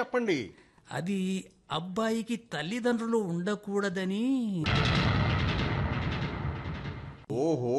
చెప్పండి అది అబ్బాయికి తల్లిదండ్రులు ఉండకూడదని ఓహో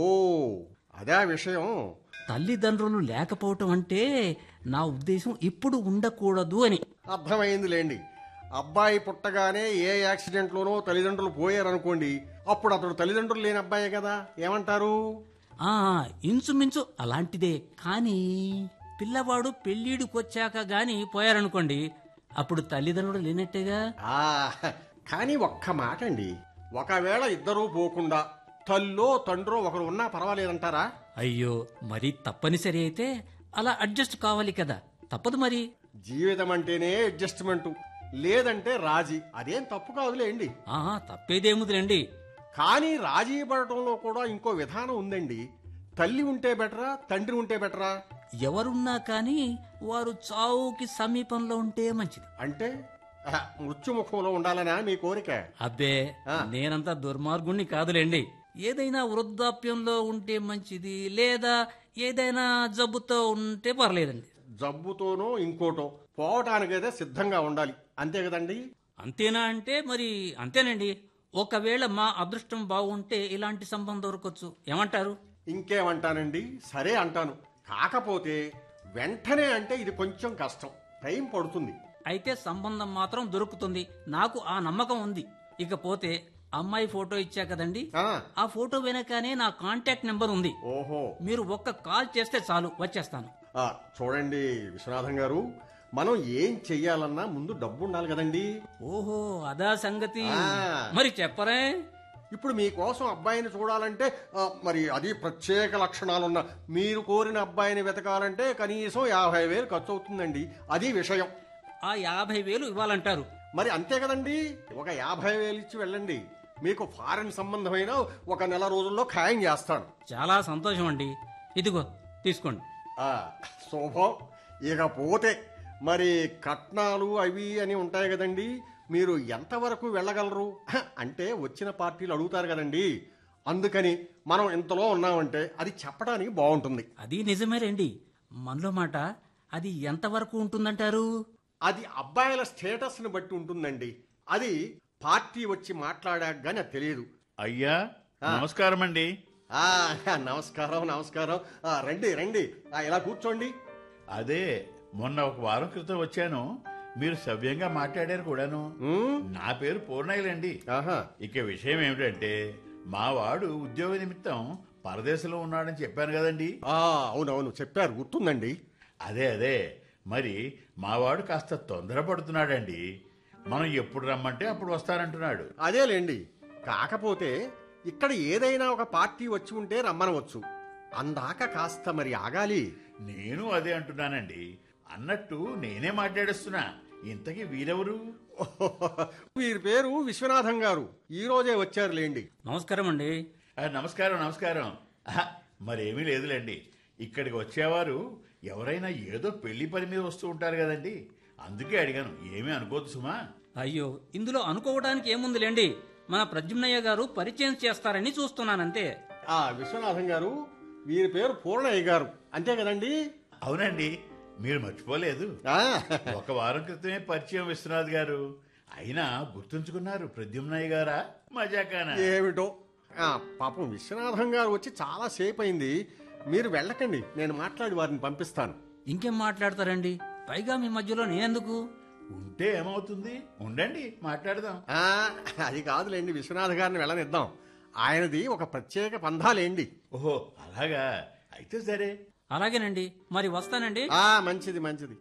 అదే విషయం తల్లిదండ్రులు లేకపోవటం అంటే నా ఉద్దేశం ఇప్పుడు ఉండకూడదు అని అర్థమైందిలేండి అబ్బాయి పుట్టగానే ఏ యాక్సిడెంట్లోనో తల్లిదండ్రులు పోయారనుకోండి అప్పుడు అతడు తల్లిదండ్రులు లేని అబ్బాయే కదా ఏమంటారు ఆ ఇంచుమించు అలాంటిదే కానీ పిల్లవాడు పెళ్ళిడికొచ్చాక గాని పోయారనుకోండి అప్పుడు తల్లిదండ్రులు లేనట్టేగా ఆ కానీ ఒక్క మాట అండి ఒకవేళ ఇద్దరూ పోకుండా తల్లో తండ్రో ఒకరు ఉన్నా పర్వాలేదంటారా అయ్యో మరి తప్పనిసరి అయితే అలా అడ్జస్ట్ కావాలి కదా తప్పదు మరి జీవితం అంటేనే అడ్జస్ట్మెంట్ లేదంటే రాజీ అదేం తప్పు కాదులేండి ఆ తప్పేదేముదిలేండి కానీ రాజీ పడటంలో కూడా ఇంకో విధానం ఉందండి తల్లి ఉంటే బెటరా తండ్రి ఉంటే బెటరా ఎవరున్నా కానీ వారు చావుకి సమీపంలో ఉంటే మంచిది అంటే ఆహా, మృత్యుముఖంలో ఉండాలనా మీ కోరిక అబ్బే ఆ. నేనంతా దుర్మార్గుణ్ణి కాదులేండి ఏదైనా వృద్ధాప్యంలో ఉంటే మంచిది లేదా ఏదైనా జబ్బుతో ఉంటే పర్లేదండి జబ్బుతోనో ఇంకోటో పోవటానికైతే సిద్ధంగా ఉండాలి అంతే కదండి అంతేనా అంటే మరి అంతేనండి ఒకవేళ మా అదృష్టం బాగుంటే ఇలాంటి సంబంధం దొరకచ్చు ఏమంటారు ఇంకేమంటానండి సరే అంటాను కాకపోతే వెంటనే అంటే ఇది కొంచెం కష్టం టైం పడుతుంది అయితే సంబంధం మాత్రం దొరుకుతుంది నాకు ఆ నమ్మకం ఉంది ఇకపోతే అమ్మాయి ఫోటో ఇచ్చా కదండి ఆ, ఆ ఫోటో వెనకనే నా కాంటాక్ట్ నెంబర్ ఉంది ఓహో మీరు ఒక్క కాల్ చేస్తే చాలు వచ్చేస్తాను ఆ, చూడండి విశ్వనాథం గారు మనం ఏం చెయ్యాలన్నా ముందు డబ్బు ఉండాలి కదండి ఓహో అదా సంగతి ఆ. మరి చెప్పరే ఇప్పుడు మీకోసం అబ్బాయిని చూడాలంటే ఆ, మరి అది ప్రత్యేక లక్షణాలున్న మీరు కోరిన అబ్బాయిని వెతకాలంటే కనీసం యాభై వేలు ఖర్చు అవుతుందండి అది విషయం ఆ యాభై వేలు ఇవ్వాలంటారు మరి అంతే కదండి ఒక యాభై వేలు ఇచ్చి వెళ్ళండి మీకు ఫారెన్ సంబంధమైన ఒక నెల రోజుల్లో ఖాయం చేస్తాను చాలా సంతోషం అండి ఇదిగో తీసుకోండి ఆ, శుభం ఇకపోతే మరి కట్నాలు అవి అని ఉంటాయి కదండి మీరు ఎంతవరకు వెళ్ళగలరు హ, అంటే వచ్చిన పార్టీలు అడుగుతారు కదండి అందుకని మనం ఇంతలో ఉన్నామంటే అది చెప్పడానికి బాగుంటుంది అది నిజమే రండి మనలో మాట అది ఎంతవరకు ఉంటుందంటారు అది అబ్బాయిల స్టేటస్ని బట్టి ఉంటుందండి అది పార్టీ వచ్చి మాట్లాడాక గానీ అది తెలియదు అయ్యా నమస్కారం అండి ఆ, నమస్కారం నమస్కారం ఆ, రండి రండి ఆ, ఇలా కూర్చోండి అదే మొన్న ఒక వారం క్రితం వచ్చాను మీరు సవ్యంగా మాట్లాడారు కూడాను ఉమ్, నా పేరు పూర్ణయ్యలండి ఆహా ఇక విషయం ఏమిటంటే మా వాడు ఉద్యోగ నిమిత్తం పరదేశంలో ఉన్నాడని చెప్పాను కదండి ఆ, అవునవును చెప్పారు గుర్తుందండి అదే అదే మరి మావాడు కాస్త తొందరపడుతున్నాడండి మనం ఎప్పుడు రమ్మంటే అప్పుడు వస్తానంటున్నాడు అదేలేండి కాకపోతే ఇక్కడ ఏదైనా ఒక పార్టీ వచ్చి ఉంటే రమ్మనవచ్చు అందాక కాస్త మరి ఆగాలి నేను అదే అంటున్నానండి అన్నట్టు నేనే మాట్లాడేస్తున్నా ఇంతకీ వీరెవరు వీరి పేరు విశ్వనాథం గారు ఈ రోజే వచ్చారులేండి నమస్కారం అండి ఆ, నమస్కారం నమస్కారం ఆహా, మరేమీ లేదులేండి ఇక్కడికి వచ్చేవారు ఎవరైనా ఏదో పెళ్లి పని మీద వస్తూ ఉంటారు కదండి అందుకే అడిగాను ఏమీ అనుకోదు సుమా అయ్యో ఇందులో అనుకోవడానికి ఏముందిలేండి మన ప్రద్యుమ్నయ్య గారు పరిచయం చేస్తారని చూస్తున్నానంతే ఆ విశ్వనాథం గారు వీరి పేరు పూర్ణయ్య గారు అంతే కదండి అవునండి మీరు మర్చిపోలేదు ఆ, ఒక వారం క్రితమే పరిచయం విశ్వనాథ్ గారు అయినా గుర్తుంచుకున్నారు ప్రద్యుమ్నయ్య గారా మజాకానా ఏమిటో ఆ, పాపం విశ్వనాథం గారు వచ్చి చాలా సేపు అయింది మీరు వెళ్ళకండి నేను మాట్లాడి వారిని పంపిస్తాను ఇంకేం మాట్లాడతారండి పైగా మీ మధ్యలో నేనెందుకు ఉంటే ఏమవుతుంది ఉండండి మాట్లాడదాం ఆ, అది కాదులేండి విశ్వనాథ్ గారిని వెళ్ళనిద్దాం ఆయనది ఒక ప్రత్యేక పంధాలేండి ఓహో అలాగా అయితే సరే అలాగేనండి మరి వస్తానండి ఆ మంచిది మంచిది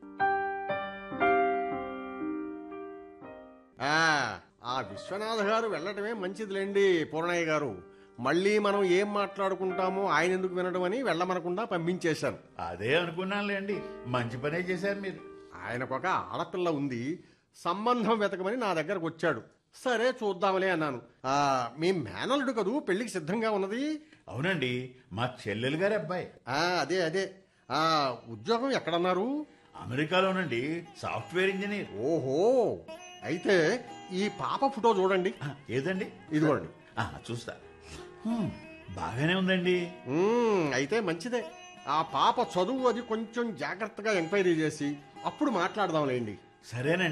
ఆ ఆ విశ్వనాథ్ గారు వెళ్ళటమే మంచిదిలేండి పూర్ణయ్య గారు మళ్ళీ మనం ఏం మాట్లాడుకుంటామో ఆయన ఎందుకు వినడం అని వెళ్ళమనకుండా పంపించేశాను అదే అనుకున్నానులేండి మంచి పనే చేశారు మీరు ఆయనకొక ఆడపిల్ల ఉంది సంబంధం వెతకమని నా దగ్గరకు వచ్చాడు సరే చూద్దాంలే అన్నాను ఆ మీ మేనల్లుడు కదూ పెళ్లికి సిద్ధంగా ఉన్నది అవునండి మా చెల్లెలు గారి అబ్బాయి ఆ అదే అదే ఆ ఉద్యోగం ఎక్కడన్నారు అమెరికాలోనండి సాఫ్ట్వేర్ ఇంజనీర్ ఓహో అయితే ఈ పాప ఫోటో చూడండి ఆ, ఏదండి ఇదిగోండి ఆ, చూస్తా హ్మ్, బాగానే ఉందండి మ్మ్, అయితే మంచిదే ఆ పాప చదువు అది కొంచెం జాగ్రత్తగా ఎంక్వైరీ చేసి అప్పుడు మాట్లాడదాంలేండి సరేనండి